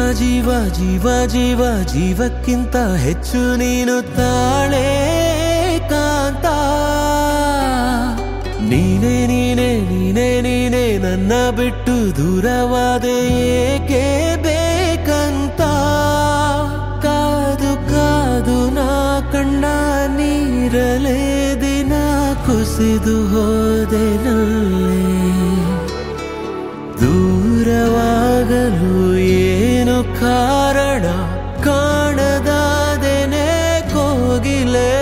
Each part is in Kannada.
ಜೀವ ಜೀವ ಜೀವ ಜೀವಕ್ಕಿಂತ ಹೆಚ್ಚು ನೀನು ತಾಳೆ ಕಾಂತ ನೀನೇ ನೀನೇ ನೀನೇ ನೀನೇ ನನ್ನ ಬಿಟ್ಟು ದೂರವಾದೆ ಏಕೆ ಬೇಕಂತ ಕಾದು ಕಾದು ನಾ ಕಣ್ಣ ನೀರಲೇ ದಿನ ಕುಸಿದು ಹೋದೆ ನಲ್ಲೇ ದೂರವಾಗಲು ಏನು ಕಾರಣ ಕಾಣದಾದೆನೆ ಕೋಗಿಲೆ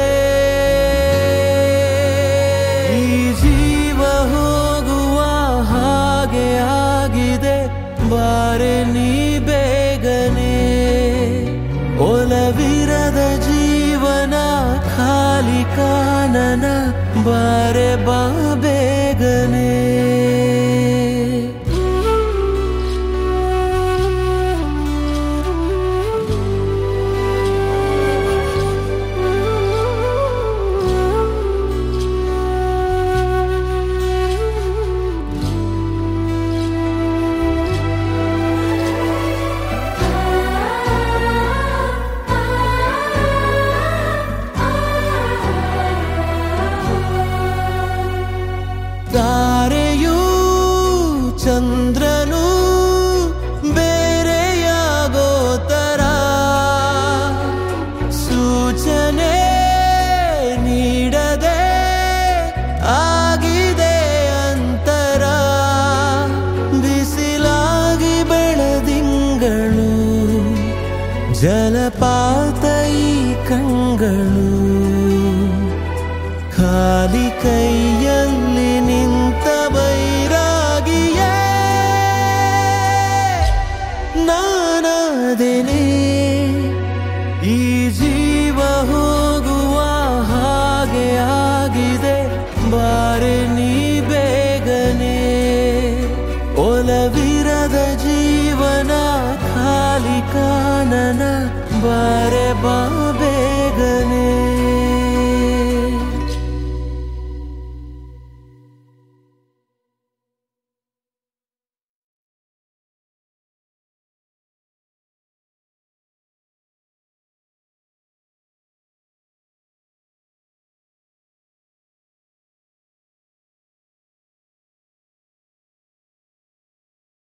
ಈ ಜೀವ ಹೋಗುವ ಹಾಗೆ ಆಗಿದೆ ಬಾರೆ ನೀ ಬೇಗನೆ ಒಲವಿರದ ಜೀವನ ಖಾಲಿ ಕಾನನ ಬಾರೆ ಬಾ ಬೇಗನೆ ತಾರೆಯೂ ಚಂದ್ರನು ಬೇರೆಯಾಗೋ ತರ ಸೂಚನೆ ನೀಡದೆ ಆಗಿದೆ ಅಂತರ ಬಿಸಿಲಾಗಿ ಬೆಳೆದಿಂಗಳು ಜಲಪಾತ ಈ ಕಂಗಳು ಖಾಲಿ ಕೈಯಲ್ಲಿ ನಿಂತ ಬೈರಾಗಿಯೇ ನಾನಾದೆನೆ ಈ ಜೀವ ಹೋಗುವ ಹಾಗೆ ಆಗಿದೆ ಬಾರೆ ನೀ ಬೇಗನೆ ಒಲವಿರದ ಜೀವನ ಖಾಲಿ ಕಾನನ ಬಾರೆ ಬಾಬೆ